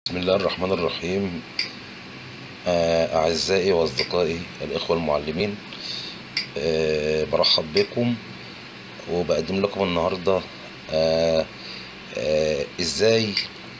بسم الله الرحمن الرحيم آه، أعزائي وأصدقائي الإخوة المعلمين آه، برحب بكم وبقدم لكم النهاردة آه، آه، إزاي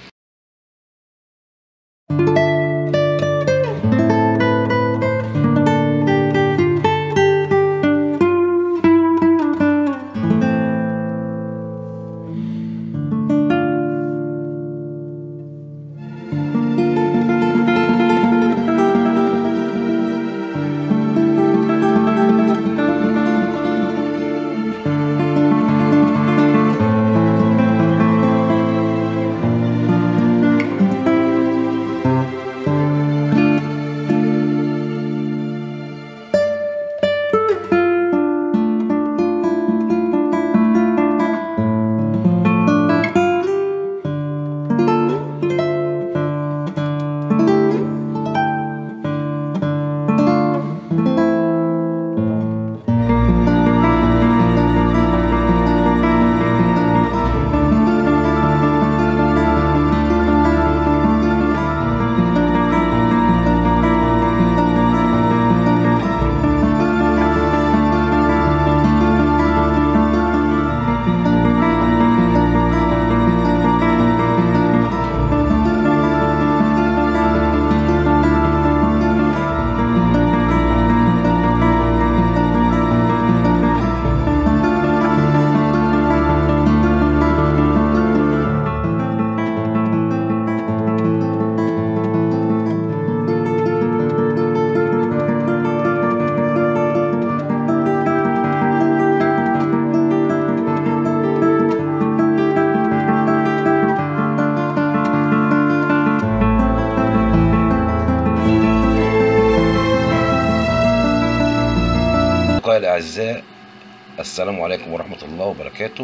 أصدقائي الأعزاء السلام عليكم ورحمة الله وبركاته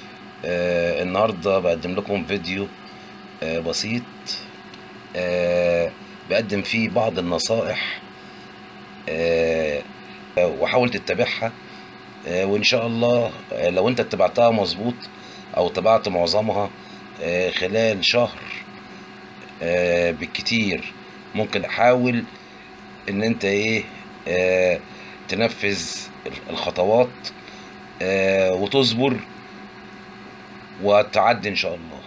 آه النهاردة بقدم لكم فيديو آه بسيط آه بقدم فيه بعض النصائح آه آه، وحاول تتبعها آه وإن شاء الله آه لو أنت اتبعتها مظبوط أو تبعت معظمها آه خلال شهر آه بالكتير ممكن أحاول إن أنت إيه آه تنفذ الخطوات آه وتصبر وتعدي ان شاء الله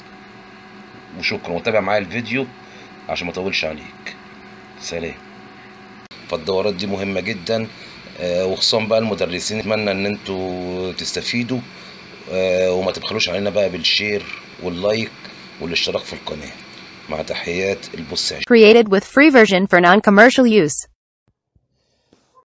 وشكرا وتابع معايا الفيديو عشان ما اطولش عليك سلام فالدورات دي مهمة جدا آه وخصوصا بقى المدرسين اتمنى ان انتوا تستفيدوا آه وما تبخلوش علينا بقى بالشير واللايك والاشتراك في القناة مع تحيات البص Created with free version for non-commercial use.